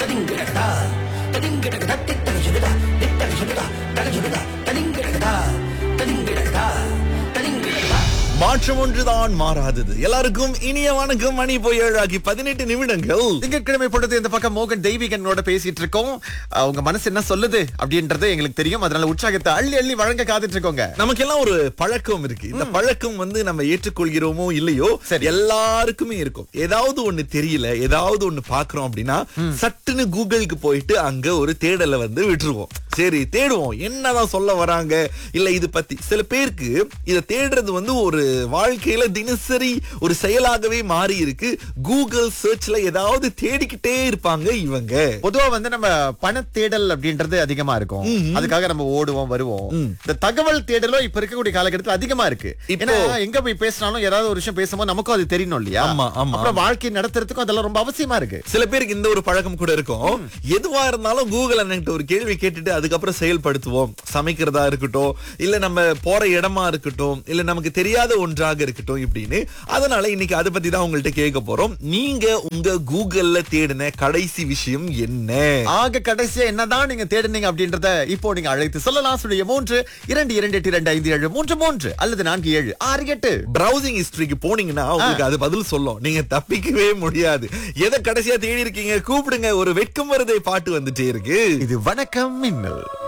தடிங்கிடடா தடிங்கிடடா திட்டக சுடுதா திட்டக சுடுதா தக சுடுதா தடிங்கிடடா தடிங்கிடடா தடிங்கிடடா மாற்றம் ஒன்றுதான் மாறாதது எல்லாருக்கும் இனிய வணக்கம் மணி போய் ஏழாகி பதினெட்டு நிமிடங்கள் திங்கட்கிழமை பொழுது இந்த பக்கம் மோகன் தெய்வீகனோட பேசிட்டு இருக்கோம் அஹ் உங்க மனசு என்ன சொல்லுது அப்படின்றது எங்களுக்கு தெரியும் அதனால உற்சாகத்தை அள்ளி அள்ளி வழங்க காத்துட்டு இருக்கோங்க நமக்கெல்லாம் ஒரு பழக்கம் இருக்கு இந்த பழக்கம் வந்து நம்ம ஏற்றுக்கொள்கிறோமோ இல்லையோ சரி. எல்லாருக்குமே இருக்கும் ஏதாவது ஒண்ணு தெரியல ஏதாவது ஒண்ணு பாக்குறோம் அப்படின்னா சட்டுன்னு கூகுளுக்கு போயிட்டு அங்க ஒரு தேடலை வந்து விட்டுருவோம் சரி தேடுவோம் என்னதான் சொல்ல வராங்க இல்ல இது பத்தி சில பேருக்கு இத தேடுறது வந்து ஒரு வாழ்க்கையில தினசரி ஒரு செயலாகவே மாறி இருக்கு கூகுள் சர்ச்ல ஏதாவது தேடிக்கிட்டே இருப்பாங்க இவங்க பொதுவா வந்து நம்ம பண தேடல் அப்படின்றது அதிகமா இருக்கும் அதுக்காக நம்ம ஓடுவோம் வருவோம் இந்த தகவல் தேடலும் இப்ப இருக்கக்கூடிய காலகட்டத்தில் அதிகமா இருக்கு இப்போ- ஏன்னா எங்க போய் பேசினாலும் ஏதாவது ஒரு விஷயம் பேசும்போது நமக்கும் அது தெரியணும் இல்லையா ஆமா, ஆமா. அப்புறம் வாழ்க்கை நடத்துறதுக்கும் அதெல்லாம் ரொம்ப அவசியமா இருக்கு சில பேருக்கு இந்த ஒரு பழக்கம் கூட இருக்கும் எதுவா இருந்தாலும் கூகுள் அண்ணன்ட்ட ஒரு கேள்வி கேட்டுட்டு அதுக்கப்புறம் செயல்படுத்துவோம் சமைக்கிறதா இருக்கட்டும் இல்ல நம்ம போற இடமா இருக்கட்டும் இல்ல நமக்கு தெரியாத ஒன்றாக இருக்கட்டும் இப்படின்னு அதனால இன்னைக்கு அதை பத்தி தான் உங்கள்ட்ட கேட்க போறோம் நீங்க உங்க கூகுள்ல தேடின கடைசி விஷயம் என்ன ஆக கடைசியா என்னதான் நீங்க தேடுனீங்க அப்படின்றத இப்போ நீங்க அழைத்து சொல்லலாம் சொல்லிய மூன்று இரண்டு இரண்டு எட்டு இரண்டு ஐந்து ஏழு மூன்று மூன்று அல்லது நான்கு ஏழு ஆறு எட்டு பிரவுசிங் ஹிஸ்டரிக்கு போனீங்கன்னா உங்களுக்கு அது பதில் சொல்லும் நீங்க தப்பிக்கவே முடியாது எதை கடைசியா தேடி இருக்கீங்க கூப்பிடுங்க ஒரு வெட்கம் வருதே பாட்டு வந்துட்டே இருக்கு இது வணக்கம் மின்னல்